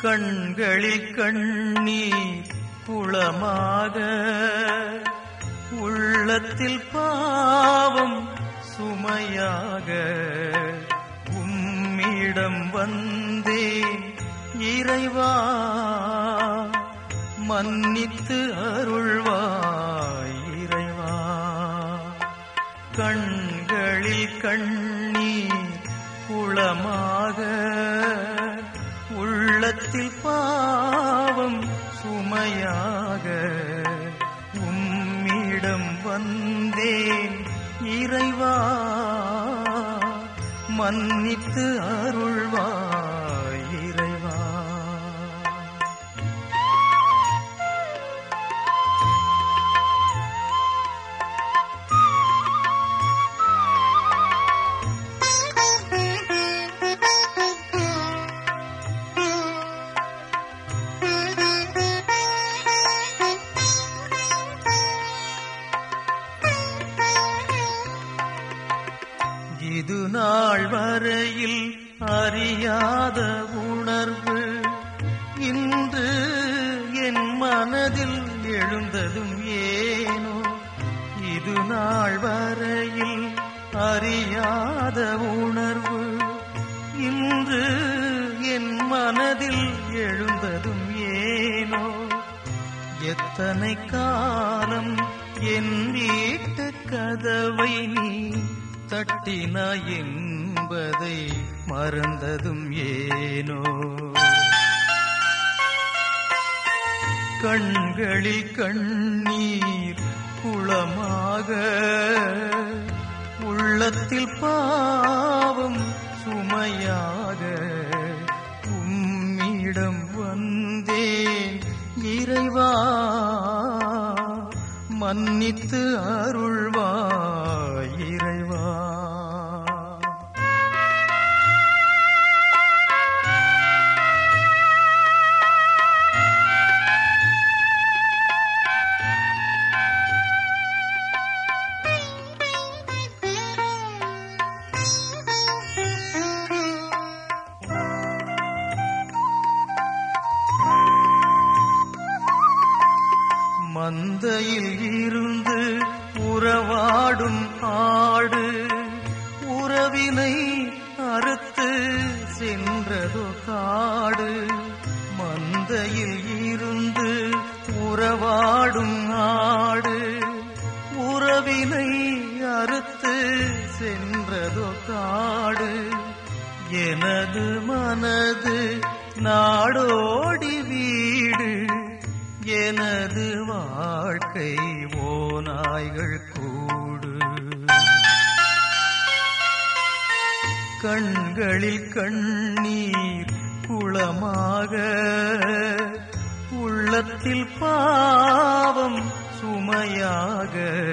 கண்களில் கண்ணீர் குளமாக உள்ளத்தில் பாவம் சுமையாக உம்மிடம் வந்தேன் இறைவா மன்னித்து அருள்வாய் இறைவா கண்களில் கண்ணீர் குளமாக உள்ளத்தில் பாவம் சுமையாக உம்மிடம் வந்தேன் இறைவா மன்னித்து அருள்வாய் இறைவா இது நாள் வரையில் அறியாத உணர்வு இன்று என் மனதில் எழுந்ததும் ஏனோ இது நாள் வரையில் அறியாத உணர்வு இன்று என் மனதில் எழுந்ததும் ஏனோ எத்தனை காலம் என் வீட்டு கதவை நீ தட்டினாய் என்பதை மறந்ததும் ஏனோ கண்களில் கண்ணீர் குளமாக உள்ளத்தில் பாவம் சுமையாக உம்மிடம் வந்தேன் இறைவா மன்னித்து அருள்வாய் இறைவா மந்தையில் இருந்து உறவாடும் ஆடு உறவினை அறுத்து சென்றதோ காடு மந்தையில் இருந்து உறவாடும் ஆடு உறவினை அறுத்து சென்றதோ காடு எனது மனது நாடோடி வீடு எனது வாழ்க்கை ஓநாய்கள் கூடு கண்களில் கண்ணீர் குளமாக உள்ளத்தில் பாவம் சுமையாக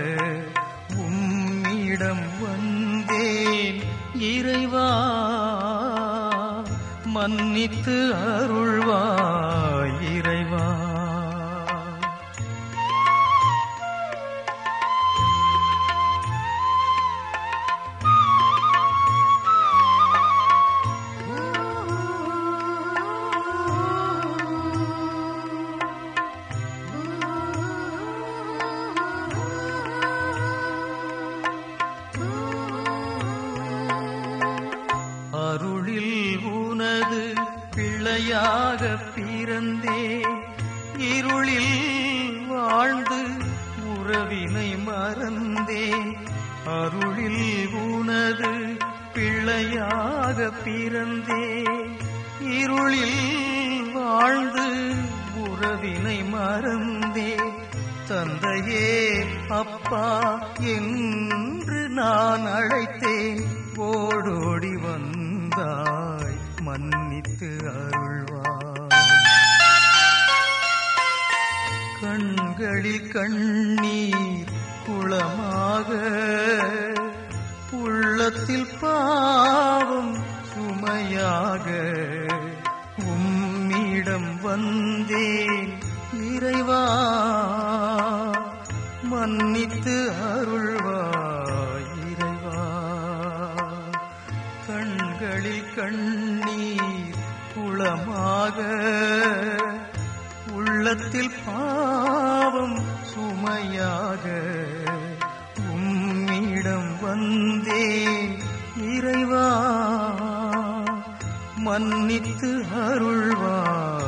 உம்மிடம் வந்தேன் இறைவா மன்னித்து அருள்வாய் இறைவா அருளில் உனது பிள்ளையாக பிறந்தே இருளில் வாழ்ந்து உறவினை மறந்தே அருளில் உனது பிள்ளையாக பிறந்தே இருளில் வாழ்ந்து உறவினை மறந்தே தந்தையே அப்பா என்று நான் அழைத்தேன் ஓடோடி வந்தாய் மன்னித்து அருள்வாய் கண்களில் கண்ணீர் குளமாக உள்ளத்தில் பாவம் சுமையாக உம்மிடம் வந்தேன் இறைவா மன்னித்து அருள்வாய் இறைவா கண்களில் கண்ணீர் குளமாக உள்ளத்தில் பாவம் சுமையாக உம்மிடம் வந்தேன் இறைவா மன்னித்து அருள்வாய்